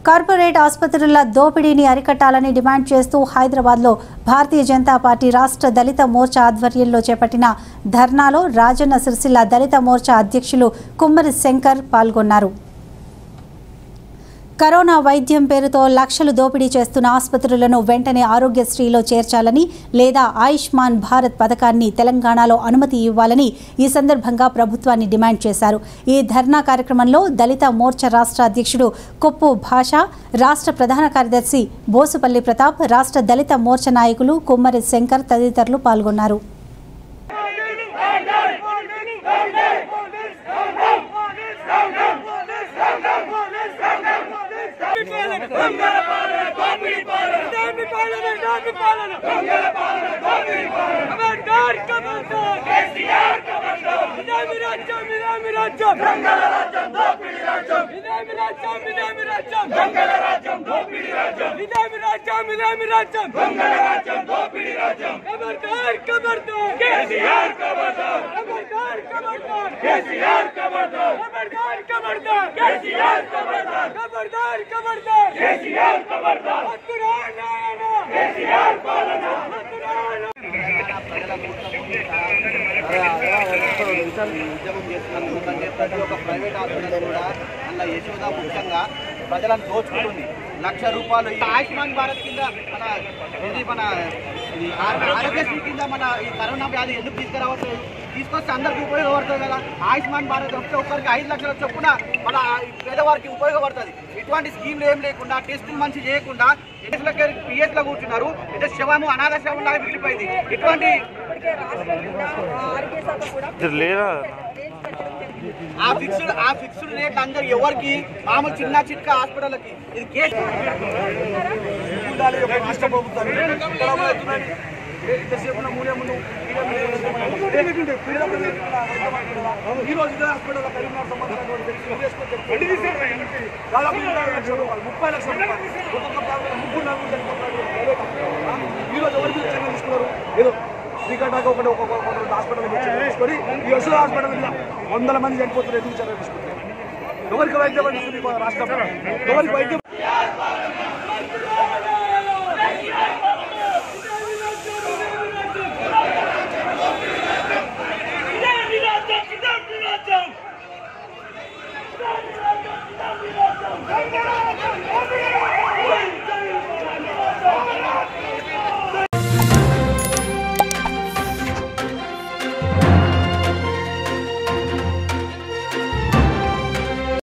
Corporate ఆసుపత్రుల దోపిడీని అరికట్టాలని demand చేస్తూ హైదరాబాద్లో భారతీయ జనతా పార్టీ రాష్ట్ర దళిత మోర్చా ఆధ్వర్యంలో చేపట్టిన ధర్నాలో రాజన్న సిరిసిల్ల దళిత మోర్చా అధ్యక్షులు కుమ్మరి శంకర్ పాల్గొన్నారు కరోనా వైద్యం పేరుతో లక్షలు దోపిడీ చేస్తున్న ఆసుపత్రులను వెంటనే ఆరోగ్యశ్రీలో చేర్చాలని లేదా ఆయుష్మాన్ భారత్ పథకాన్ని తెలంగాణలో అనుమతి ఇవ్వాలని ఈ సందర్భంగా ప్రభుత్వాన్ని డిమాండ్ చేశారు ఈ ధర్నా కార్యక్రమంలో దళిత మోర్చా రాష్ట్ర అధ్యక్షుడు కొప్పు భాష రాష్ట్ర ప్రధాన కార్యదర్శి బోసుపల్లి ప్రతాప్ రాష్ట్ర దళిత మోర్చా నాయకులు కుమ్మరి శంకర్ తదితరులు పాల్గొన్నారు ఉద్యమం చేస్తున్నాను ఎందుకంటే ప్రతి ఒక్క ప్రైవేట్ హాస్పిటల్ కూడా అలా యశోద ముఖ్యంగా ప్రజలను దోచుకుంటుంది లక్ష రూపాయలు ఈ ఆయుష్మాన్ భారత్ కింద మన ఇది మన ఈ ఆ- ఆరోగ్యశ్రీ కింద మన ఈ కరోనా వ్యాధి ఎందుకు తీసుకురావట్లేదు తీసుకొస్తే అందరికి ఉపయోగపడుతుంది కదా ఆయుష్మాన్ భారత్ ఒక్క ఒక్కరికి ఐదు లక్షల చొప్పున మన ఈ పేదవారికి ఉపయోగపడుతుంది ఇటువంటి స్కీమ్లు ఏం లేకుండా టెస్టులు మంచి చేయకుండా పిఎస్ లో కూర్చున్నారు అంటే శవము అనాథ శవం లాగా మిగిలిపోయింది ఇటువంటి ఆ ఫిక్స్డ్ ఆ ఫిక్స్డ్ రేట్ అందరు ఎవరికి మామూలు చిన్న చిట్క హాస్పిటల్కి ఇది కేసు ఉండాలి ఒక రాష్ట్ర ప్రభుత్వాన్ని ఇక్కడ అవుతుందని ఇంతసేపు ఉన్న మూడే ముందు ఈ రోజు ఇదే హాస్పిటల్ కరీంనగర్ సంబంధించినటువంటి వ్యక్తులు వేసుకొని దాదాపు ఇరవై లక్షల రూపాయలు ముప్పై లక్షల రూపాయలు ఒక్కొక్క ప్రాంతంలో ముగ్గురు నలుగురు చనిపోతున్నారు ప్రైవేట్ హాస్పిటల్. ఈ రోజు ఎవరు మీద చర్యలు తీసుకున్నారు ఏదో శ్రీకంఠాకి ఒకటి ఒక్కొక్క హాస్పిటల్ తీసుకొని ఈ యశోద హాస్పిటల్ మీద వందల మంది చనిపోతున్నారు ఎందుకు చర్యలు తీసుకుంటారు ఎవరికి వైద్యం అందిస్తుంది ఈ రాష్ట్రం ఎవరికి వైద్యం